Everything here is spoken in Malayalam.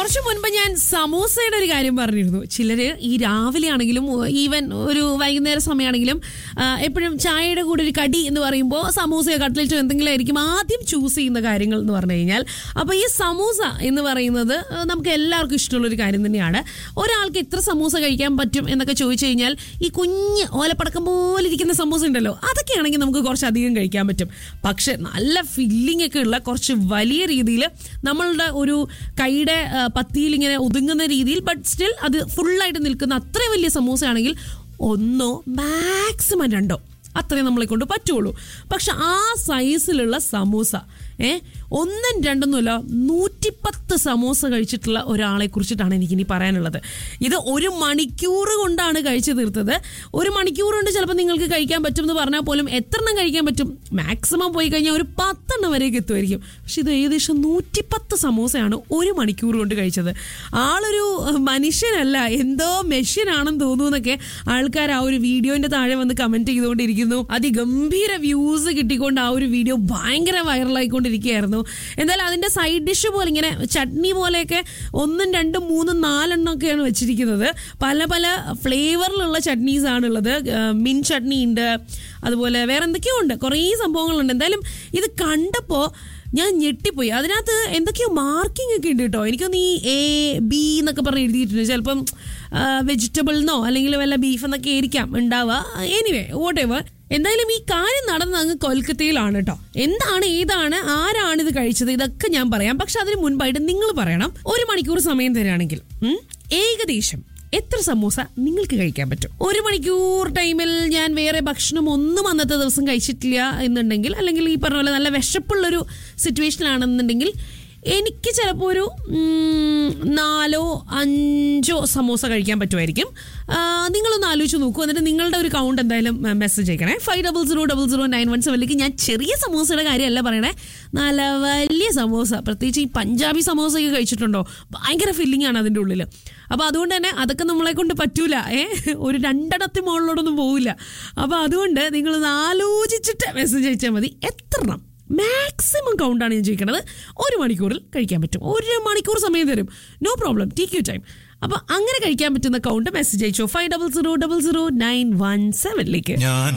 കുറച്ചു മുൻപ് ഞാൻ സമൂസയുടെ ഒരു കാര്യം പറഞ്ഞിരുന്നു ചിലര് ഈ രാവിലെ ആണെങ്കിലും ഈവൻ ഒരു വൈകുന്നേര സമയമാണെങ്കിലും ആ, എപ്പോഴും ചായയുടെ കൂടെ ഒരു കടി എന്ന് പറയുമ്പോൾ സമൂസയോ കട്ട്ലറ്റോ എന്തെങ്കിലും ആയിരിക്കും ആദ്യം ചൂസ് ചെയ്യുന്ന കാര്യങ്ങൾ എന്ന് പറഞ്ഞു കഴിഞ്ഞാൽ അപ്പൊ ഈ സമൂസ എന്ന് പറയുന്നത് ആ, നമുക്ക് എല്ലാവർക്കും ഇഷ്ടമുള്ള ഒരു കാര്യം തന്നെയാണ് ഒരാൾക്ക് എത്ര സമൂസ കഴിക്കാൻ പറ്റും എന്നൊക്കെ ചോദിച്ചു കഴിഞ്ഞാൽ ഈ കുഞ്ഞ് ഓലപ്പടക്കം പോലെ ഇരിക്കുന്ന സമൂസ ഉണ്ടല്ലോ അതൊക്കെയാണെങ്കിൽ നമുക്ക് കുറച്ച് അധികം കഴിക്കാൻ പറ്റും പക്ഷെ നല്ല ഫില്ലിംഗ് ഒക്കെ ഉള്ള കുറച്ച് വലിയ രീതിയിൽ നമ്മളുടെ ഒരു കൈയുടെ ആ, പത്തിയിൽ ഇങ്ങനെ ഒതുങ്ങുന്ന രീതിയിൽ ബട്ട് സ്റ്റിൽ അത് ഫുള്ളായിട്ട് നിൽക്കുന്ന അത്രയും വലിയ സമൂസ ആണെങ്കിൽ ഒന്നോ മാക്സിമം രണ്ടോ അത്രയും നമ്മളെ കൊണ്ട് പറ്റുള്ളൂ പക്ഷെ ആ സൈസിലുള്ള സമൂസ ഏ ഒന്നും രണ്ടൊന്നുമല്ല നൂറ്റിപ്പത്ത് സമൂസ കഴിച്ചിട്ടുള്ള ഒരാളെ കുറിച്ചിട്ടാണ് എനിക്കിനി പറയാനുള്ളത് ഇത് ഒരു മണിക്കൂർ കൊണ്ടാണ് കഴിച്ചു തീർത്തത് ഒരു മണിക്കൂർ കൊണ്ട് ചിലപ്പോൾ നിങ്ങൾക്ക് കഴിക്കാൻ പറ്റും എന്ന് പറഞ്ഞാൽ പോലും എത്ര എണ്ണം കഴിക്കാൻ പറ്റും മാക്സിമം പോയി കഴിഞ്ഞാൽ ഒരു പത്തെണ്ണം വരെയൊക്കെ എത്തുമായിരിക്കും പക്ഷെ ഇത് ഏകദേശം നൂറ്റിപ്പത്ത് സമൂസയാണ് ഒരു മണിക്കൂർ കൊണ്ട് കഴിച്ചത് ആളൊരു മനുഷ്യനല്ല എന്തോ മെഷീനാണെന്ന് തോന്നുന്നൊക്കെ ആൾക്കാർ ആ ഒരു വീഡിയോന്റെ താഴെ വന്ന് കമന്റ് ചെയ്തുകൊണ്ടിരിക്കുന്നു അതിഗംഭീര വ്യൂസ് കിട്ടിക്കൊണ്ട് ആ ഒരു വീഡിയോ ഭയങ്കര വൈറലായിക്കൊണ്ടിരിക്കുകയായിരുന്നു എന്തായാലും അതിന്റെ സൈഡ് ഡിഷ് പോലെ ഇങ്ങനെ ചട്നി പോലെയൊക്കെ ഒന്നും രണ്ടും മൂന്നും നാലെണ്ണം ഒക്കെയാണ് വെച്ചിരിക്കുന്നത് പല പല ഫ്ലേവറിലുള്ള ചട്നീസ് ആണുള്ളത് മിൻ ചട്നി ഉണ്ട് അതുപോലെ വേറെ എന്തൊക്കെയോ ഉണ്ട് കുറേ സംഭവങ്ങളുണ്ട് എന്തായാലും ഇത് കണ്ടപ്പോൾ ഞാൻ ഞെട്ടിപ്പോയി അതിനകത്ത് എന്തൊക്കെയോ മാർക്കിംഗ് ഒക്കെ ഉണ്ട് കേട്ടോ എനിക്കൊന്ന് ഈ എ ബി എന്നൊക്കെ പറഞ്ഞ് എഴുതിയിട്ടുണ്ട് ചിലപ്പം വെജിറ്റബിൾ എന്നോ അല്ലെങ്കിൽ വല്ല ബീഫ് എന്നൊക്കെ ആയിരിക്കാം ഉണ്ടാവുക എനിവേ വോട്ട് എവർ എന്തായാലും ഈ കാര്യം നടന്നത് അങ്ങ് കൊൽക്കത്തയിലാണ് കേട്ടോ എന്താണ് ഏതാണ് ആരാണ് ഇത് കഴിച്ചത് ഇതൊക്കെ ഞാൻ പറയാം പക്ഷെ അതിന് മുൻപായിട്ട് നിങ്ങൾ പറയണം ഒരു മണിക്കൂർ സമയം തരാണെങ്കിൽ ഉം, ഏകദേശം എത്ര സമൂസ നിങ്ങൾക്ക് കഴിക്കാൻ പറ്റും ഒരു മണിക്കൂർ ടൈമിൽ ഞാൻ വേറെ ഭക്ഷണം ഒന്നും അന്നത്തെ ദിവസം കഴിച്ചിട്ടില്ല എന്നുണ്ടെങ്കിൽ അല്ലെങ്കിൽ ഈ പറഞ്ഞ പോലെ നല്ല വിശപ്പുള്ളൊരു സിറ്റുവേഷനിലാണെന്നുണ്ടെങ്കിൽ എനിക്ക് ചിലപ്പോൾ ഒരു ഉം, നാലോ അഞ്ചോ സമോസ കഴിക്കാൻ പറ്റുമായിരിക്കും ആ, നിങ്ങളൊന്ന് ആലോചിച്ച് നോക്കൂ എന്നിട്ട് നിങ്ങളുടെ ഒരു കൗണ്ട് എന്തായാലും മെസ്സേജ് അയക്കണേ five double zero double zero nine one സെവനിലേക്ക് ഞാൻ ചെറിയ സമോസയുടെ കാര്യമല്ല പറയണേ നല്ല വലിയ സമോസ പ്രത്യേകിച്ച് ഈ പഞ്ചാബി സമോസയൊക്കെ കഴിച്ചിട്ടുണ്ടോ ഭയങ്കര ഫില്ലിംഗ് ആണ് അതിൻ്റെ ഉള്ളിൽ അപ്പോൾ അതുകൊണ്ട് തന്നെ അതൊക്കെ നമ്മളെ കൊണ്ട് പറ്റൂല ഏ ഒരു രണ്ടെണ്ണത്തി മുകളിലോടൊന്നും പോവില്ല അപ്പോൾ അതുകൊണ്ട് നിങ്ങളൊന്ന് ആലോചിച്ചിട്ട് മെസ്സേജ് അയച്ചാൽ മതി എത്രണ്ണം മാക്സിമം കൗണ്ടാണ് ഞാൻ ചോദിക്കണത് ഒരു മണിക്കൂറിൽ കഴിക്കാൻ പറ്റും ഒരു മണിക്കൂർ സമയം തരും no problem take you time അപ്പൊ അങ്ങനെ കഴിക്കാൻ പറ്റുന്ന കൗണ്ട് മെസ്സേജ് അയച്ചോ five double zero double zero nine one സെവനിലേക്ക് ഞാൻ